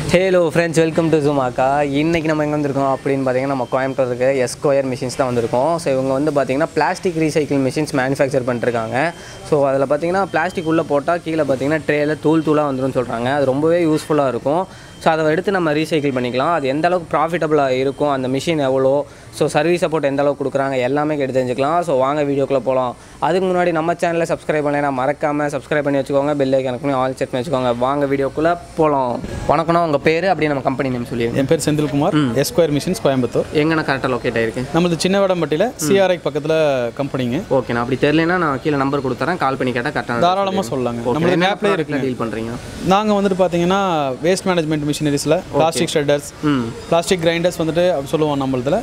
Halo friends welcome to ஜூமாக்கா இன்றைக்கி நம்ம எங்கே வந்திருக்கோம் அப்படின்னு பார்த்தீங்கன்னா நம்ம கோயம்புத்தூர் இருக்க எஸ்கொயர் மிஷின்ஸ் தான் வந்திருக்கோம் ஸோ இவங்க வந்து பார்த்தீங்கன்னா பிளாஸ்டிக் ரீசைக்கிள் மிஷின்ஸ் மேனுஃபேக்சர் பண்ணிருக்காங்க ஸோ அதில் பார்த்தீங்கன்னா பிளாஸ்டிக் உள்ளே போட்டால் கீழே பார்த்தீங்கன்னா ட்ரேயில் தூள் தூளாக வந்துரும்னு சொல்கிறாங்க அது ரொம்பவே யூஸ்ஃபுல்லாக இருக்கும் ஸோ அதை எடுத்து நம்ம ரீசைக்கிள் பண்ணிக்கலாம் அது எந்த அளவுக்கு ப்ராஃபிட்டபுளாக இருக்கும் அந்த மிஷின் எவ்வளோ ஸோ சர்வீஸ் சப்போர்ட் எந்த அளவுக்கு கொடுக்குறாங்க எல்லாமே கேட்டு தெரிஞ்சுக்கலாம் ஸோ வாங்க வீடியோக்குள்ளே போகலாம் அதுக்கு முன்னாடி நம்ம சேனலை சப்ஸ்கிரைப் பண்ணலைன்னா மறக்காமல் சப்ஸ்கிரைப் பண்ணி வச்சுக்கோங்க பெல் ஐக்கன் பண்ணி ஆல் செட் பண்ணி வச்சுக்கோங்க வாங்க வீடியோக்குள்ளே போகலாம் வணக்கம்னா உங்கள் பேர் அப்படியே நம்ம கம்பெனி நேம் சொல்லிடுங்க என் பேர் செந்தில்குமார் எஸ்கொயர் மிஷின்ஸ் கோயம்புத்தூர் எங்கன்னா கரெக்டாக லொக்கேட் ஆயிருக்கு நம்மளது சின்ன வடம்பட்டியில் சிஆர்ஐ பக்கத்தில் கம்பெனிங்க ஓகே நான் அப்படி தெரியலனா நான் கீழே நம்பர் கொடுத்துறேன் கால் பண்ணி கேட்டால் கரெக்டாக தாராளமாக சொல்லலாங்க நம்மளது மேப்லேயே இருக்குங்க டீல் பண்ணுறீங்க நாங்கள் வந்துட்டு பார்த்தீங்கன்னா வேஸ்ட் மேனேஜ்மெண்ட் மிஷினரிஸில் பிளாஸ்டிக் ஷெட்டர்ஸ் ம் பிளாஸ்டிக் கிரைண்டர்ஸ் வந்துட்டு அப்படி சொல்லுவோம் நம்மளதுல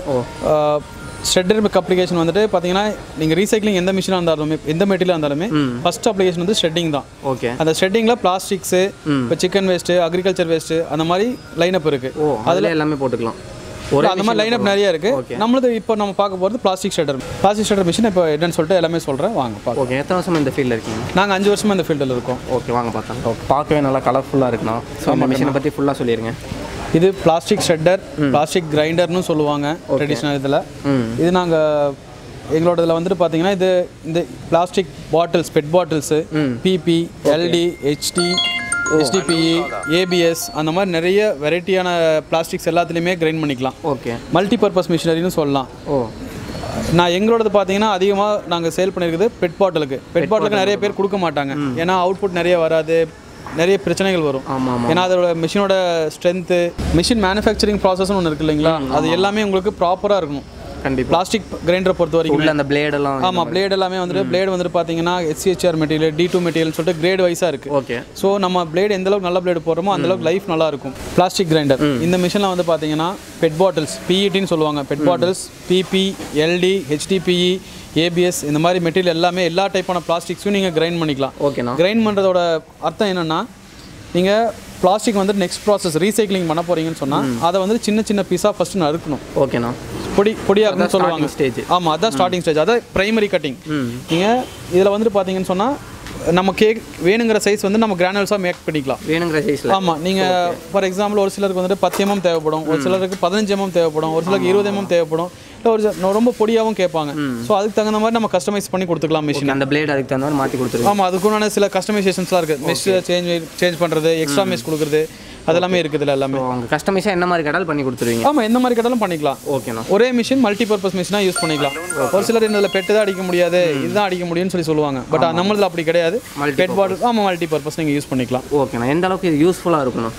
ஷெட்டர் அப்ளிகேஷன் வந்துட்டு பார்த்தீங்கன்னா நீங்கள் ரீசைக்ளிங் எந்த மிஷினாக இருந்தாலுமே எந்த மெட்டீரியலாக இருந்தாலுமே ஃபர்ஸ்ட் அப்ளிகேஷன் வந்து ஷெட்டிங் தான் ஓகே அந்த ஷெட்டிங்கில் பிளாஸ்டிக்ஸு இப்போ சிக்கன் வேஸ்ட்டு அக்ரிகல்ச்சர் வேஸ்ட்டு அந்த மாதிரி லைனப் இருக்குது ஓ அதில் எல்லாமே போட்டுக்கலாம் ஒரு அந்த மாதிரி லைனப் நிறைய இருக்கு நம்மளது இப்போ நம்ம பார்க்க போகிறது plastic shredder plastic shredder machine இப்போ என்னன்னு சொல்லிட்டு எல்லாமே சொல்கிறேன் வாங்க பார்க்கலாம் ஓகே எத்தனை வருஷமா இந்த ஃபீல்டில் இருக்கீங்க நாங்கள் அஞ்சு வருஷமா இந்த ஃபீல்டில் இருக்கோம் ஓகே வாங்க பார்த்தா பார்க்கவே நல்லா கலர்ஃபுல்லாக இருக்கணும் ஸோ இந்த மிஷினை பற்றி ஃபுல்லாக சொல்லிடுங்க இது பிளாஸ்டிக் ஷட்டர் பிளாஸ்டிக் கிரைண்டர்னு சொல்லுவாங்க ட்ரெடிஷ்னல் இதில் ம் இது நாங்கள் எங்களோட இதில் வந்துட்டு பார்த்தீங்கன்னா இது இந்த plastic bottles PET bottles PP LD HD HDPE ABS அந்த மாதிரி நிறைய வெரைட்டியான பிளாஸ்டிக்ஸ் எல்லாத்துலேயுமே கிரைண்ட் பண்ணிக்கலாம் ஓகே மல்டி பர்பஸ் மிஷினரின்னு சொல்லலாம் ஓ நான் எங்களோடது பார்த்தீங்கன்னா அதிகமாக நாங்கள் சேல் பண்ணியிருக்குது பெட் பாட்டிலுக்கு பெட் பாட்டிலுக்கு நிறைய பேர் கொடுக்க மாட்டாங்க ஏன்னா அவுட்புட் நிறைய வராது நிறைய பிரச்சனைகள் வரும் ஆமாம் ஆமாம் ஏன்னா அதோட மிஷினோட ஸ்ட்ரென்த்து மிஷின் மேனுஃபேக்சரிங் ப்ராசஸ்னு ஒன்று இருக்கு இல்லைங்களா அது எல்லாமே உங்களுக்கு ப்ராப்பராக இருக்கணும் கண்டிப்பாக பிளாஸ்டிக் கிரைண்டரை பொறுத்த வரைக்கும் உள்ள அந்த பிளேடெல்லாம் ஆமாம் பிளேட் எல்லாமே வந்துட்டு பிளேட் வந்துட்டு பார்த்தீங்கன்னா HCHR material D two material சொல்லிட்டு கிரேட் வைஸாக இருக்குது ஓகே ஸோ நம்ம பிளேட் எந்த அளவுக்கு நல்ல பிளேட் போடுறோமோ அந்த அளவுக்கு லைஃப் நல்லா இருக்கும் பிளாஸ்டிக் கிரைண்டர் இந்த மிஷினில் வந்து பார்த்தீங்கன்னா பெட் பாட்டில்ஸ் பிஇடின்னு சொல்லுவாங்க PET bottles PP LD HDPE ABS இந்த மாதிரி மெட்டீரியல் எல்லாமே எல்லா டைப்பான பிளாஸ்டிக்ஸும் நீங்கள் கிரைண்ட் பண்ணிக்கலாம் ஓகேண்ணா கிரைண்ட் பண்ணுறதோட அர்த்தம் என்னென்னா நீங்கள் பிளாஸ்டிக் வந்து நெக்ஸ்ட் ப்ராசஸ் ரீசைக்ளிங் பண்ண போகிறீங்கன்னு சொன்னால் அதை வந்து சின்ன சின்ன பீஸாக ஃபஸ்ட்டு நறுக்கணும் ஓகேண்ணா பொடி பொடியாகணும்னு சொல்லுவாங்க ஸ்டேஜ் ஆமாம் அதான் ஸ்டார்டிங் ஸ்டேஜ் அதான் பிரைமரி கட்டிங் நீங்கள் இதில் வந்துட்டு பார்த்தீங்கன்னு சொன்னால் நம்ம கேக் வேணுங்கிற சைஸ் வந்து நம்ம கிரானுவல்ஸாக மேக் பண்ணிக்கலாம் வேணுங்கிற சைஸில் ஆமாம் நீங்கள் ஃபார் எக்ஸாம்பிள் ஒரு சிலருக்கு வந்துட்டு பத்து எம்எம் தேவைப்படும் ஒரு சிலருக்கு பதினஞ்சு எம்எம் தேவைப்படும் ஒரு சிலருக்கு இருபது எம்எம் தேவைப்படும் இல்லை ஒரு சில- ரொம்ப பொடியாகவும் கேட்பாங்க ஸோ அதுக்கு தகுந்த மாதிரி நம்ம கஸ்டமைஸ் பண்ணி கொடுத்துக்கலாம் மிஷின் அந்த பிளேட் அதுக்கு தகுந்த மாதிரி மாற்றி கொடுத்துருங்க ஆமாம் அதுக்குண்டான சில கஸ்டமைசேஷன்ஸ்லாம் இருக்குது மெஷ் சேஞ்ச் சேஞ்ச் பண்ணுறது எக்ஸ்ட்ரா மெஷ் கொடுக்குறது அதெல்லாமே இருக்குதுல எல்லாமே ஸோ அவங்க கஸ்டமைஸாக என்ன மாதிரி கேட்டாலும் பண்ணி கொடுத்துருவீங்க ஆமாம் எந்த மாதிரி கேட்டாலும் பண்ணிக்கலாம் ஓகேண்ணா ஒரே மிஷின் மல்டி பர்பஸ் மிஷினாக யூஸ் பண்ணிக்கலாம் ஒரு சிலர் இதில் பெட்டு தான் அடிக்க முடியாது இதுதான் அடிக்க முடியும்னு சொல்லி சொல்லுவாங்க பட் நம்மளது அப்படி கிடையாது பெட் பாட்டில் ஆமாம் மல்டி பர்பஸ் நீங்கள் யூஸ் பண்ணிக்கலாம் ஓகேண்ணா எந்த அளவுக்கு இது யூஸ்ஃபுல்லாக இருக்கணும்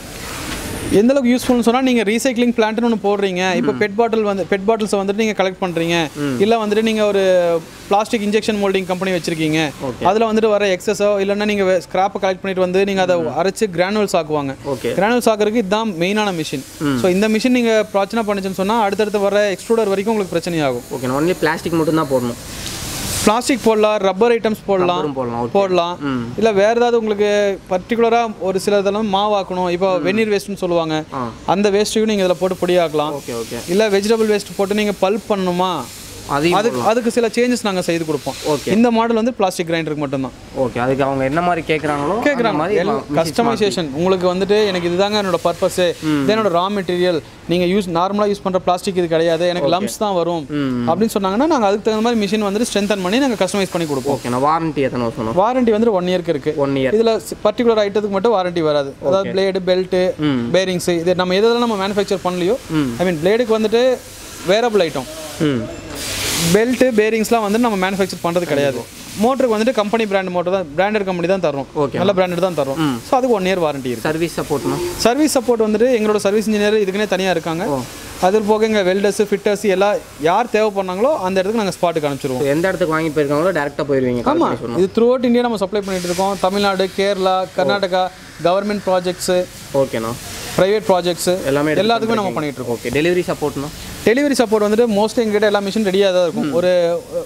எந்த அளவுக்கு யூஸ்ஃபுல்னு சொன்னால் நீங்கள் ரீசைக்ளிங் பிளான்ட்னு ஒன்று போடுறீங்க இப்போ பெட் பாட்டில் வந்து பெட் பாட்டில்ஸை வந்துட்டு நீங்கள் கலெக்ட் பண்ணுறீங்க இல்லை வந்துட்டு நீங்கள் ஒரு பிளாஸ்டிக் இன்ஜெக்ஷன் மோல்டிங் கம்பெனி வச்சிருக்கீங்க அதில் வந்துட்டு வர எக்ஸஸோ இல்லைன்னா நீங்கள் ஸ்கிராப்பை கலெக்ட் பண்ணிட்டு வந்து நீங்கள் அதை அரைச்சு கிரானுவல்ஸ் ஆக்குவாங்க ஓகே கிரானுவல்ஸ் ஆக்குறதுக்கு இதுதான் மெயினான மிஷின் ஸோ இந்த மிஷின் நீங்கள் பிரச்சனை பண்ணுச்சுன்னு சொன்னால் அடுத்தடுத்து வர எக்ஸ்ட்ரூடர் வரைக்கும் உங்களுக்கு பிரச்சனையாகும் ஓகேண்ணா ஒன்லி பிளாஸ்டிக் மட்டும் தான் போடணும் பிளாஸ்டிக் போடலாம் ரப்பர் ஐட்டம்ஸ் போடலாம் அப்புறம் போடலாம் ஓகே போடலாம் இல்லை வேற ஏதாவது உங்களுக்கு பர்டிகுலராக ஒரு சில இதெல்லாம் மாவாக்கணும் இப்போ வெந்நீர் வேஸ்ட்னு சொல்லுவாங்க ஆ. அந்த வேஸ்ட்டையும் நீங்கள் இதில் போட்டு பொடியாக்கலாம் ஓகே ஓகே இல்லை வெஜிடபிள் வேஸ்ட் போட்டு நீங்கள் பல்ப் பண்ணணுமா அதையும் அதுக்கு அதுக்கு சில சேஞ்சஸ் நாங்கள் செய்து கொடுப்போம் Okay. இந்த மாடல் வந்து பிளாஸ்டிக் கிரைண்டருக்கு மட்டும்தான் ஓகே அதுக்கு அவங்க என்ன மாதிரி கேட்குறாங்களோ கேட்குறாங்க மாதிரி கஸ்டமைசேஷன் உங்களுக்கு வந்துட்டு எனக்கு இதுதாங்க என்னோட பர்பஸ் இது என்னோட ரா மெட்டீரியல் நீங்கள் யூஸ் நார்மலாக யூஸ் பண்ணுற பிளாஸ்டிக் இது கிடையாது எனக்கு லம்ப்ஸ் தான் வரும் அப்படின்னு சொன்னாங்கன்னா நாங்கள் அதுக்கு தகுந்த மாதிரி மிஷின் வந்துட்டு ஸ்ட்ரென்தன் பண்ணி நாங்கள் கஸ்டமைஸ் பண்ணி கொடுப்போம் ஓகேண்ணா வாரண்டி எத்தனை வருஷம் வாரண்டி வந்து ஒன் இயர்க்கு இருக்கு ஒன் இயர் இதுல பர்டிகுலர் ஐட்டத்துக்கு மட்டும் வாரண்டி வராது அதாவது பிளேடு பெல்ட் பேரிங்ஸ் இது நம்ம எதெல்லாம் நம்ம மேனுஃபேக்சர் பண்ணலையோ ஐ மீன் பிளேடுக்கு வந்துட்டு வேரபிள் ஐட்டம் ம் பெல்ட் பேரிங்ஸ்லாம் வந்து நம்ம மேனுஃபேக்சர் பண்றது கிடையாது மோட்டருக்கு வந்துட்டு கம்பெனி பிராண்ட் மோட்டர் தான் பிராண்டட் கம்பெனி தான் தரோம் Okay. நல்ல பிராண்டட் தான் தரோம் ஸோ அதுக்கு ஒன் இயர் வாரண்டி இருக்கு சர்வீஸ் சப்போர்ட்னா சர்வீஸ் சப்போர்ட் வந்துட்டு எங்களோட சர்வீஸ் இன்ஜினியர் இதுக்குன்னே தனியாக இருக்காங்க அது போக எங்கள் வெல்டர்ஸ் ஃபிட்டர்ஸ் எல்லாம் யார் தேவைப்பண்ணாங்களோ அந்த இடத்துக்கு நாங்கள் ஸ்பாட்டுக்கு அனுப்பிச்சிருவோம் எந்த இடத்துக்கு வாங்கி போயிருக்காங்களோ டேரெக்டாக போயிருவீங்க call ஆமாம் பண்ணி சொல்லணும். இது த்ரூ அவுட் இந்தியா நம்ம சப்ளை பண்ணிட்டு இருக்கோம் தமிழ்நாடு கேரளா கர்நாடகா கவர்மெண்ட் ப்ராஜெக்ட்ஸு ஓகேண்ணா ப்ரைவேட் ப்ராஜெக்ட்ஸு எல்லாமே எடுத்து எல்லாத்துக்குமே நம்ம பண்ணிட்டு இருக்கோம் ஓகே டெலிவரி சப்போர்ட்னா டெலிவரி சப்போர்ட் வந்துட்டு மோஸ்ட்லி எங்ககிட்ட எல்லா மிஷின் ரெடியாக தான் இருக்கும் ஒரு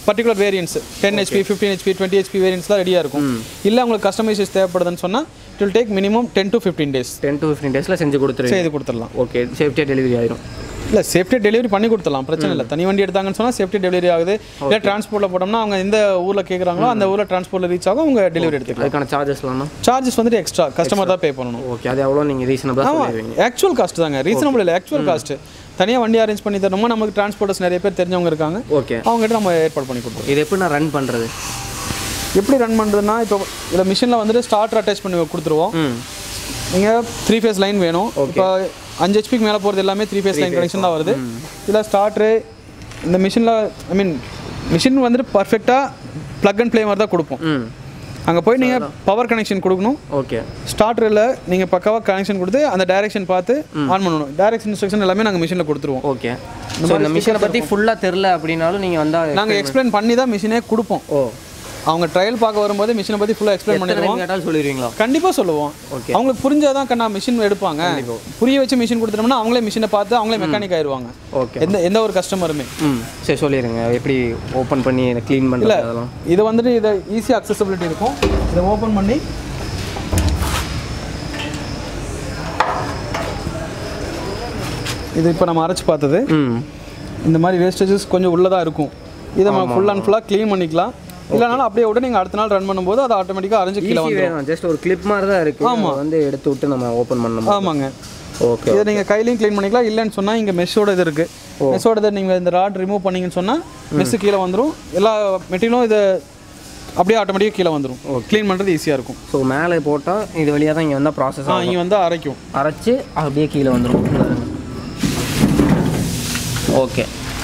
particular variants ten HP fifteen HP twenty HP வேரியன்ஸ்லாம் ரெடியாக இருக்கும் இல்லை உங்களுக்கு கஸ்டமைசேஷன் தேவைப்படுதுன்னு சொன்னால் it will take minimum ten to fifteen days ten to fifteen டேஸில் செஞ்சு கொடுத்துருவீங்க செய்து கொடுத்துடலாம் ஓகே சேஃப்டியாக டெலிவரி ஆயிரும் இல்லை சேஃப்டி டெலிவரி பண்ணி கொடுத்துடலாம் பிரச்சனை இல்லை தனி வண்டி எடுத்தாங்கன்னு சொன்னால் சேஃப்டி டெலிவரி ஆகுது இல்லை டிரான்ஸ்போர்ட்டில் போட்டோம்னா அவங்க எந்த ஊரில் கேட்குறாங்களோ அந்த ஊரில் டிரான்ஸ்போர்ட்டில் ரீச் ஆகும் அவங்க டெலிவரி எடுத்துக்கலாம் அதுக்கான சார்ஜஸ்லாம் சார்ஜஸ் வந்துட்டு எக்ஸ்ட்ரா கஸ்டமர் தான் பே பண்ணணும் ஓகே அது எவ்வளோ நீங்கள் ரீசனபிளாக சொல்லிடுவீங்க ஆக்சுவல் காஸ்ட் தாங்க ரீசனபிள் இல்லை ஆக்சுவல் காஸ்ட் தனியாக வண்டி அரேஞ்ச் பண்ணி தரணுமா நமக்கு டிரான்ஸ்போர்ட்டர்ஸ் நிறைய பேர் தெரிஞ்சவங்க இருக்காங்க ஓகே அவங்ககிட்ட நம்ம ஏற்பாடு பண்ணி கொடுப்போம் இது எப்படி நான் ரன் பண்ணுறது எப்படி ரன் பண்ணுறதுன்னா இப்போ இதில் மிஷினில் வந்துட்டு ஸ்டார்டர் அட்டாச் பண்ணி கொடுத்துருவோம் ம் நீங்கள் த்ரீ ஃபேஸ் லைன் வேணும் இப்போ அஞ்சு ஹெச்பிக்கு மேலே போகிறது எல்லாமே த்ரீ ஃபேஸ் லைன் கனெக்ஷன் தான் வருது இதில் ஸ்டார்ட்ரு இந்த மிஷினில் ஐ மீன் மிஷின் வந்துட்டு பர்ஃபெக்டாக ப்ளக் அண்ட் ப்ளே மாதிரி தான் கொடுப்போம் ம் அங்கே போய் நீங்கள் பவர் கனெக்ஷன் கொடுக்கணும் ஓகே ஸ்டார்டரில் நீங்கள் பக்காவாக கனெக்ஷன் கொடுத்து அந்த டைரெக்ஷன் பார்த்து ஆன் பண்ணணும் டைரக்ஷன் இன்ஸ்ட்ரக்ஷன் எல்லாமே நாங்கள் மிஷினில் கொடுத்துருவோம் ஓகே ஸோ இந்த மிஷினை பற்றி ஃபுல்லாக தெரில அப்படின்னாலும் நீங்கள் வந்தால் நாங்கள் எக்ஸ்பிளைன் பண்ணி தான் மிஷினே கொடுப்போம் ஓ அவங்க ட்ரையல் பார்க்க வரும்போது மிஷினை பற்றி ஃபுல்லாக எக்ஸ்பிளைன் பண்ணிடுவோம் கேட்டாலும் சொல்லிடுவீங்களா கண்டிப்பாக சொல்லுவோம் Okay. அவங்களுக்கு புரிஞ்சாதான் கண்ணா மிஷின் எடுப்பாங்க புரிய வச்சு மிஷின் கொடுத்துட்டோம்னா அவங்களே மிஷினை பார்த்து அவங்களே மெக்கானிக் ஆயிடுவாங்க ஓகே எந்த எந்த ஒரு கஸ்டமருமே ம் சரி சொல்லிடுங்க எப்படி ஓப்பன் பண்ணி க்ளீன் பண்ணுறது அதெல்லாம் இது வந்துட்டு இதை ஈஸியாக அக்சசபிலிட்டி இருக்கும் இதை ஓப்பன் பண்ணி இது இப்போ நம்ம அரைச்சு பார்த்தது ம் இந்த மாதிரி வேஸ்டேஜஸ் கொஞ்சம் உள்ளதாக இருக்கும் இதை நம்ம ஃபுல் அண்ட் ஃபுல்லாக க்ளீன் பண்ணிக்கலாம் இல்லைனாலும் அப்படியே விட்டு நீங்கள் அடுத்த நாள் ரன் பண்ணும்போது அது ஆட்டோமேட்டிக்காக அரைஞ்சு கீழே ஈஸி வந்து வேணும் ஜஸ்ட் ஒரு கிளிப் மாதிரி தான் இருக்குது ஆமாம் வந்து எடுத்து விட்டு நம்ம ஓப்பன் பண்ணணும் ஆமாங்க ஓகே இதை நீங்கள் கையிலையும் க்ளீன் பண்ணிக்கலாம் இல்லைன்னு சொன்னால் இங்கே மெஷ்ஷோட இது இருக்குது மெஷ்ஷோட இதை நீங்கள் இந்த ராட் ரிமூவ் பண்ணீங்கன்னு சொன்னால் மெஸ்ஸு கீழே வந்துடும் எல்லா மெட்டீரியலும் இது அப்படியே ஆட்டோமேட்டிக்காக கீழே வந்துடும் க்ளீன் பண்ணுறது ஈஸியாக இருக்கும் ஸோ மேலே போட்டால் இது வழியாக தான் இங்கே வந்தால் ப்ராசஸ் ஆ இங்கே வந்து அரைக்கும் அரைச்சு அப்படியே கீழே வந்துடும் ஓகே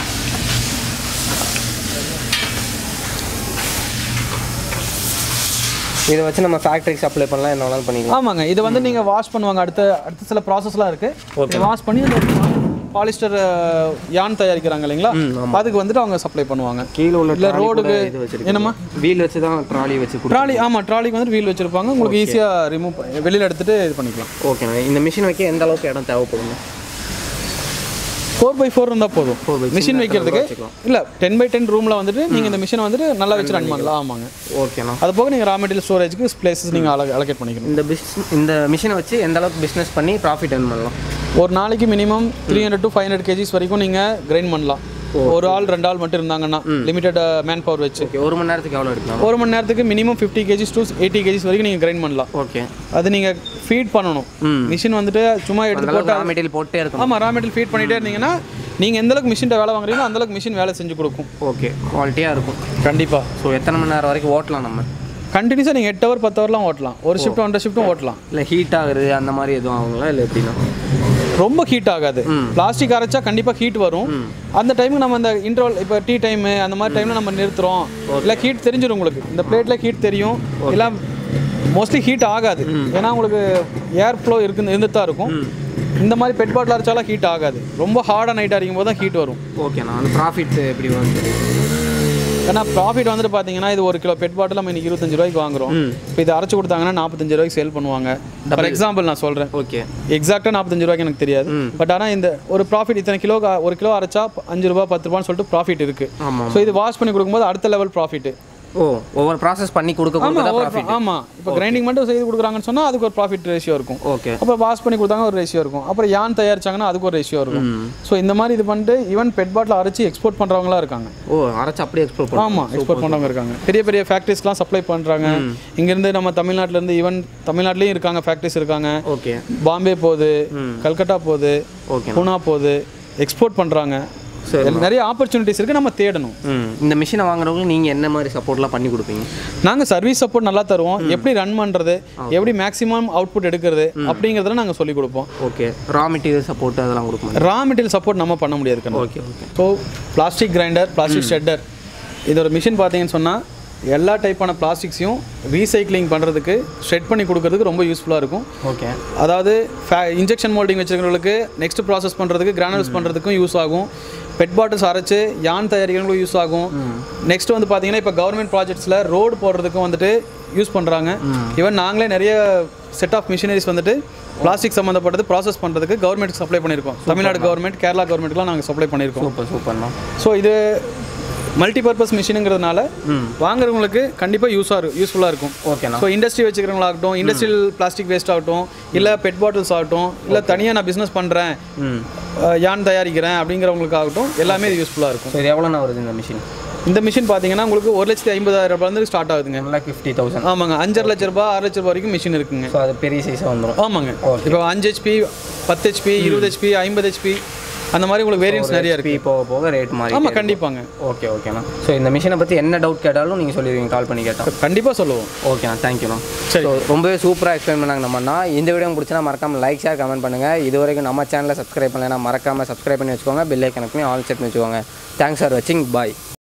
இதை வச்சு நம்ம ஃபேக்ட்ரிக்கு சப்ளை பண்ணலாம் என்ன வேணாலும் பண்ணிக்கலாம் ஆமாங்க இது வந்து நீங்கள் வாஷ் பண்ணுவாங்க அடுத்த அடுத்த சில ப்ராசஸ்லாம் இருக்குது வாஷ் பண்ணி பாலிஸ்டர் யான் தயாரிக்கிறாங்க இல்லைங்களா அதுக்கு வந்துட்டு அவங்க சப்ளை பண்ணுவாங்க கீழே உள்ள இல்லை trolley கூட ரோடுக்கு இது வச்சிருக்கீங்க என்னம்மா வீல் வச்சு தான் ட்ராலி வச்சு கொடு ட்ராலி ஆமாம் ட்ராலிக்கு வந்து வீல் வச்சுருப்பாங்க உங்களுக்கு ஈஸியாக ரிமூவ் வெளியில் எடுத்துகிட்டு இது பண்ணிக்கலாம் ஓகேண்ணா இந்த மிஷின் வைக்க எந்த அளவுக்கு இடம் தேவைப்படுங்க ஃபோர் பை ஃபோர் இருந்தால் போதும் 4 by மிஷின் வைக்கிறதுக்கு இல்லை டென் பை டென் ரூமில் வந்துட்டு நீங்கள் இந்த மிஷினை வந்துட்டு நல்லா வச்சு ரன் பண்ணலாம் ஆமாங்க ஓகேண்ணா அது போக நீங்கள் ரா மெட்டீரியல் ஸ்டோரேஜ்க்கு பிளேசஸ் நீங்கள் அலக அலோகேட் பண்ணிக்கணும் இந்த பிஸ் இந்த மிஷினை வச்சு எந்த அளவுக்கு பிஸ்னஸ் பண்ணி ப்ராஃபிட் earn பண்ணலாம் ஒரு நாளைக்கு minimum three hundred to five hundred kgs வரைக்கும் நீங்கள் கிரைண்ட் பண்ணலாம் ஒரு ஆள் ரெண்டு ஆள் மட்டும் இருந்தாங்கன்னா லிமிட்டட் மேன் பவர் வச்சு ஓகே ஒரு மணி நேரத்துக்கு எவ்வளோ எடுக்கலாம் ஒரு மணி நேரத்துக்கு minimum fifty kgs to eighty kgs வரைக்கும் நீங்கள் கிரைண்ட் பண்ணலாம் ஓகே அது நீங்கள் ஃபீட் பண்ணணும் ம். மிஷின் வந்துட்டு சும்மா எடுத்து அதெல்லாம் போட்டு ரா மெட்டீரியல் போட்டே இருக்கும் ஆமாம் ரா மெட்டீரியல் ஃபீட் பண்ணிட்டே இருந்தீங்கன்னா நீங்கள் எந்த அளவுக்கு மிஷின் வேலை வாங்குறீங்களோ அந்த அளவுக்கு மிஷின் வேலை செஞ்சு கொடுக்கும் ஓகே குவாலிட்டியாக இருக்கும் கண்டிப்பாக ஸோ எத்தனை மணி நேரம் வரைக்கும் ஓட்டலாம் நம்ம கண்டினியூஸாக நீங்கள் எட்டு ஹவர் பத்து ஹவர்லாம் ஓட்டலாம் ஒரு ஷிஃப்ட் ஒன்றரை ஷிஃப்ட்டும் ஓட்டலாம் இல்லை ஹீட் ஆகுறது அந்த மாதிரி எதுவும் ஆகுங்களா இல்லை எப்படின்னா ரொம்ப ஹீட் ஆகாது பிளாஸ்டிக் அரைச்சா கண்டிப்பாக ஹீட் வரும் அந்த டைமுக்கு நம்ம அந்த இன்டர்வல் இப்போ டீ டைமு அந்த மாதிரி டைமில் நம்ம நிறுத்துறோம் இல்லை ஹீட் தெரிஞ்சிடும் உங்களுக்கு இந்த பிளேட்டில் ஹீட் தெரியும் இல்லை மோஸ்ட்லி ஹீட் ஆகாது ஏன்னா உங்களுக்கு ஏர் ஃப்ளோ இருக்கு இருந்துட்டு தான் இருக்கும் இந்த மாதிரி பெட் பாட்டில் அரைச்சாலும் ஹீட் ஆகாது ரொம்ப ஹார்டாக நைட் அடிக்கும் போது தான் ஹீட் வரும் ஓகேண்ணா அந்த ப்ராஃபிட் எப்படி வந்து ஏன்னா ப்ராஃபிட் வந்துட்டு பார்த்தீங்கன்னா இது ஒரு கிலோ பெட் பாட்டில் நம்ம இன்னைக்கு இருபத்தஞ்சு ரூபாய்க்கு வாங்குறோம் இப்போ இது அரைச்சு கொடுத்தாங்கன்னா நாற்பத்தஞ்சு ரூபாய்க்கு சேல் பண்ணுவாங்க ஃபார் எக்ஸாம்பிள் நான் சொல்கிறேன் ஓகே எக்ஸாக்டாக நாற்பத்தஞ்சு ரூபாய்க்கு எனக்கு தெரியாது பட் ஆனால் இந்த ஒரு ப்ராஃபிட் இத்தனை கிலோ ஒரு கிலோ அரைச்சா அஞ்சு ரூபா பத்து ரூபான்னு சொல்லிட்டு ப்ராஃபிட் இருக்கு ஆமாம் ஸோ இது வாஷ் பண்ணி கொடுக்கும்போது அடுத்த லெவல் ப்ராஃபிட் ஓ ஒவ்வொரு ப்ராசஸ் பண்ணி கொடுக்க கொடுக்க தான் ப்ராஃபிட் ஆமாம் இப்போ கிரைண்டிங் மட்டும் செய்து கொடுக்குறாங்கன்னு சொன்னால் அதுக்கு ஒரு ப்ராஃபிட் ரேஷியோ இருக்கும் ஓகே அப்புறம் வாஷ் பண்ணி கொடுத்தாங்க ஒரு ரேஷியோ இருக்கும் அப்புறம் யான் தயாரிச்சாங்கன்னா அதுக்கு ஒரு ரேஷியோ இருக்கும் ஸோ இந்த மாதிரி இது பண்ணிட்டு ஈவன் பெட் பாட்டில் அரைச்சி எக்ஸ்போர்ட் பண்ணுறவங்களா இருக்காங்க ஓ அரைச்சு அப்படியே எக்ஸ்ப்ளோர் பண்ணுவோம் ஆமாம் எக்ஸ்போர்ட் பண்ணுறவங்க இருக்காங்க பெரிய பெரிய ஃபேக்ட்ரிஸ்லாம் சப்ளை பண்ணுறாங்க இங்கேருந்து நம்ம தமிழ்நாட்டிலேருந்து ஈவன் தமிழ்நாட்டிலையும் இருக்காங்க ஃபேக்ட்ரிஸ் இருக்காங்க ஓகே பாம்பே போகுது கல்கட்டா போகுது ஓகே பூனா போகுது எக்ஸ்போர்ட் பண்ணுறாங்க சரி நிறைய ஆப்பர்ச்சுனிட்டிஸ் இருக்குது நம்ம தேடணும் ம் இந்த மிஷினை வாங்குறவங்களுக்கு நீங்கள் என்ன மாதிரி சப்போர்ட்லாம் பண்ணி கொடுப்பீங்க நாங்கள் சர்வீஸ் சப்போர்ட் நல்லா தருவோம் எப்படி ரன் பண்ணுறது எப்படி மேக்ஸிமம் அவுட்புட் எடுக்கிறது அப்படிங்கிறத நாங்கள் சொல்லிக் கொடுப்போம் ஓகே ரா மெட்டீரியல் சப்போர்ட் அதெல்லாம் கொடுக்க மாட்டோம் ரா மெட்டீரியல் சப்போர்ட் நம்ம பண்ண முடியாது கண்ணா okay okay so plastic grinder plastic shredder இதோட மிஷின் பார்த்தீங்கன்னு சொன்னால் எல்லா டைப்பான பிளாஸ்டிக்ஸையும் ரீசைக்ளிங் பண்ணுறதுக்கு ஷெட் பண்ணி கொடுக்கறதுக்கு ரொம்ப யூஸ்ஃபுல்லாக இருக்கும் ஓகே அதாவது இன்ஜெக்ஷன் மோல்டிங் வச்சுருக்கிறவங்களுக்கு நெக்ஸ்ட் ப்ராசஸ் பண்ணுறதுக்கு கிரானுல்ஸ் பண்ணுறதுக்கும் யூஸ் ஆகும் பெட் பாட்டில்ஸ் அரைச்சு யான் தயாரிக்கிறவங்களுக்கும் யூஸ் ஆகும் நெக்ஸ்ட் வந்து பார்த்தீங்கன்னா இப்போ கவர்மெண்ட் ப்ராஜெக்ட்ஸில் ரோடு போடுறதுக்கும் வந்துட்டு யூஸ் பண்ணுறாங்க ஈவன் நாங்களே நிறைய செட் ஆஃப் மிஷினரிஸ் வந்துட்டு பிளாஸ்டிக் சம்மந்தப்பட்டது ப்ராசஸ் பண்ணுறதுக்கு கவர்மெண்ட்டுக்கு சப்ளை பண்ணியிருக்கோம் தமிழ்நாடு கவர்மெண்ட் கேரளா கவர்மெண்ட்டுக்குலாம் நாங்கள் சப்ளை பண்ணியிருக்கோம் சூப்பர் சூப்பர்ண்ணா ஸோ இது மல்டிபர்பஸ் மிஷினுங்கிறதுனால வாங்குறவங்களுக்கு கண்டிப்பாக யூஸாக இருக்கும் யூஸ்ஃபுல்லாக இருக்கும் ஓகேண்ணா ஸோ இண்டஸ்ட்ரி வச்சுக்கிறவங்களாகட்டும் இண்டஸ்ட்ரியல் பிளாஸ்டிக் வேஸ்ட் ஆகட்டும் இல்லை பெட் பாட்டில்ஸ் ஆகட்டும் இல்லை தனியாக நான் பிஸ்னஸ் பண்ணுறேன் ம் யான் தயாரிக்கிறேன் அப்படிங்கிறவங்களுக்காகட்டும் எல்லாமே இது யூஸ்ஃபுல்லாக இருக்கும் ஸோ இது எவ்வளோண்ணா வருது இந்த மிஷின் இந்த மிஷின் பார்த்தீங்கன்னா உங்களுக்கு ஒரு லட்சத்தி ஐம்பதாயிரம் ரூபாயிலேருந்து ஸ்டார்ட் ஆகுதுங்க ஒன் லேக் ஃபிஃப்டி தௌசண்ட் ஆமாங்க அஞ்சரை லட்ச ரூபாய் ஆறு லட்ச ரூபாய் வரைக்கும் மிஷின் இருக்குங்க ஸோ அது பெரிய சைஸாக வந்துடும் ஆமாங்க இப்போ அஞ்சு ஹெச்பி பத்து ஹெச்பி இருபது ஹெச்பி ஐம்பது ஹெச்பி அந்த மாதிரி உங்களுக்கு வேரியன்ஸ் நிறைய இருக்கு போக போக ரேட் மாறி ஆமாம் கண்டிப்பாங்க ஓகே ஓகேண்ணா ஸோ இந்த மிஷினை பற்றி என்ன டவுட் கேட்டாலும் நீங்கள் சொல்லிடுவீங்க கால் பண்ணி கேட்டால் கண்டிப்பாக சொல்லுவோம் ஓகேண்ணா தேங்க்யூண்ணா சரி. ஸோ ரொம்பவே சூப்பராக எக்ஸ்பிளைன் பண்ணாங்க நம்மண்ணா இந்த வீடியோ பிடிச்சினா மறக்காம லைக் ஷேர் கமெண்ட் பண்ணுங்கள் இது வரைக்கும் நம்ம சேனலை சப்ஸ்கிரைப் பண்ணலைன்னா மறக்காமல் சப்ஸ்கிரைப் பண்ணி வச்சுக்கோங்க பெல் ஐக்கனுக்குமே ஆல் செட் பண்ணி வச்சுக்கோங்க தேங்க்ஸ் ஃபார் வாட்சிங் பாய்